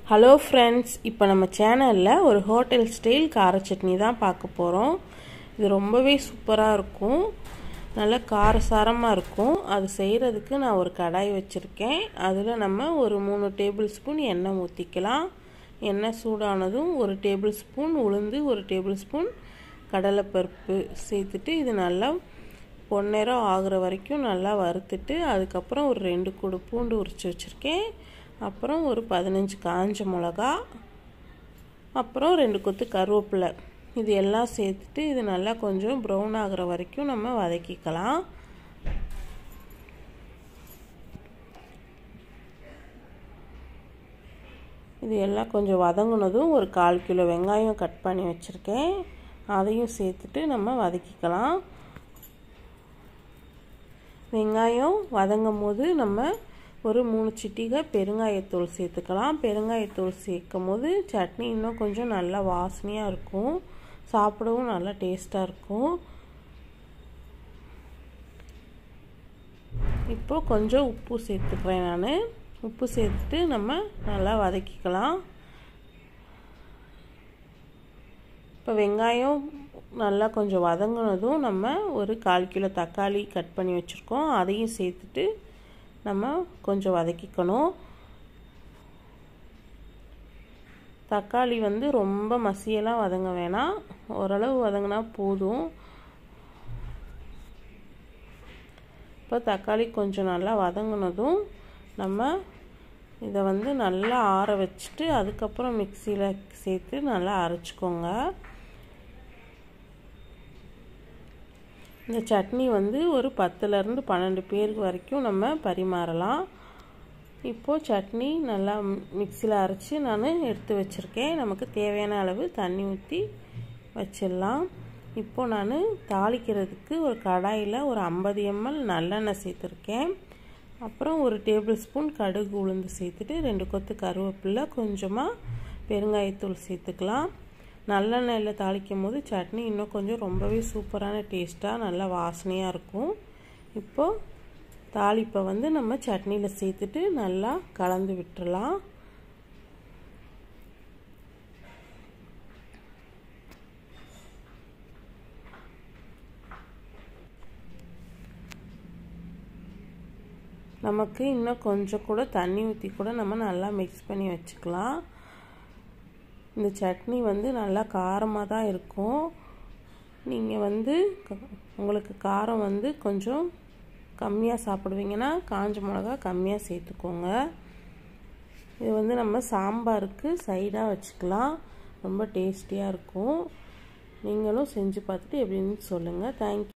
hello friends இப்போ நம்ம சேனலில் ஒரு ஹோட்டல் ஸ்டைல் கார சட்னி தான் பார்க்க போகிறோம் இது ரொம்பவே சூப்பராக இருக்கும் நல்ல காரசாரமாக இருக்கும் அது செய்கிறதுக்கு நான் ஒரு கடாய் வச்சுருக்கேன் அதில் நம்ம ஒரு மூணு டேபிள் ஸ்பூன் எண்ணெய் ஊற்றிக்கலாம் எண்ணெய் சூடானதும் ஒரு டேபிள் ஸ்பூன் உளுந்து ஒரு டேபிள் ஸ்பூன் கடலைப்பருப்பு சேர்த்துட்டு இது நல்லா பொன்னிறம் ஆகிற வரைக்கும் நல்லா வறுத்துட்டு அதுக்கப்புறம் ஒரு ரெண்டு கூடு பூண்டு உரித்து வச்சுருக்கேன் அப்புறம் ஒரு பதினஞ்சு காஞ்ச மிளகா அப்புறம் ரெண்டு கொத்து கருவேப்பிலை இது எல்லாம் சேர்த்துட்டு இது நல்லா கொஞ்சம் ப்ரௌன் ஆகிற வரைக்கும் நம்ம வதக்கிக்கலாம் இது எல்லாம் கொஞ்சம் வதங்கினதும் ஒரு கால் கிலோ வெங்காயம் கட் பண்ணி வச்சுருக்கேன் அதையும் சேர்த்துட்டு நம்ம வதக்கிக்கலாம் வெங்காயம் வதங்கும் போது நம்ம ஒரு மூணு சிட்டிகை பெருங்காயத்தூள் சேர்த்துக்கலாம் பெருங்காயத்தூள் சேர்க்கும் போது சட்னி இன்னும் கொஞ்சம் நல்லா வாசனையாக இருக்கும் சாப்பிடவும் நல்லா டேஸ்ட்டாக இருக்கும் இப்போது கொஞ்சம் உப்பு சேர்த்துக்கிறேன் நான் உப்பு சேர்த்துட்டு நம்ம நல்லா வதக்கிக்கலாம் இப்போ வெங்காயம் நல்லா கொஞ்சம் வதங்கினதும் நம்ம ஒரு கால் கிலோ தக்காளி கட் பண்ணி வச்சுருக்கோம் அதையும் சேர்த்துட்டு நம்ம கொஞ்சம் வதக்கிக்கணும் தக்காளி வந்து ரொம்ப மசியெல்லாம் வதங்க வேணாம் ஓரளவு வதங்கினா போதும் இப்போ தக்காளி கொஞ்சம் நல்லா வதங்கினதும் நம்ம இதை வந்து நல்லா ஆற வச்சுட்டு அதுக்கப்புறம் மிக்சியில் சேர்த்து நல்லா அரைச்சிக்கோங்க இந்த சட்னி வந்து ஒரு பத்துலேருந்து பன்னெண்டு பேருக்கு வரைக்கும் நம்ம பரிமாறலாம் இப்போது சட்னி நல்லா மிக்சியில் அரைச்சி நான் எடுத்து வச்சுருக்கேன் நமக்கு தேவையான அளவு தண்ணி ஊற்றி வச்சிடலாம் இப்போது நான் தாளிக்கிறதுக்கு ஒரு கடாயில் ஒரு ஐம்பது எம்எல் நல்லெண்ணெய் சேர்த்துருக்கேன் அப்புறம் ஒரு டேபிள் ஸ்பூன் கடுகு உளுந்து சேர்த்துட்டு ரெண்டு கொத்து கருவேப்பிலை கொஞ்சமாக பெருங்காயத்தூள் சேர்த்துக்கலாம் நல்லெண்ணெயில் தாளிக்கும் போது சட்னி இன்னும் கொஞ்சம் ரொம்பவே சூப்பரான டேஸ்ட்டாக நல்லா வாசனையாக இருக்கும் இப்போது தாளிப்பை வந்து நம்ம சட்னியில் சேர்த்துட்டு நல்லா கலந்து விட்டுறலாம் நமக்கு இன்னும் கொஞ்சம் கூட தண்ணி ஊற்றி கூட நம்ம நல்லா மிக்ஸ் பண்ணி வச்சுக்கலாம் இந்த சட்னி வந்து நல்லா காரமாக தான் இருக்கும் நீங்கள் வந்து உங்களுக்கு காரம் வந்து கொஞ்சம் கம்மியாக சாப்பிடுவீங்கன்னா காஞ்ச மிளகா கம்மியாக சேர்த்துக்கோங்க இது வந்து நம்ம சாம்பாருக்கு சைடாக வச்சுக்கலாம் ரொம்ப டேஸ்டியாக இருக்கும் நீங்களும் செஞ்சு பார்த்துட்டு எப்படின்னு சொல்லுங்கள் தேங்க்யூ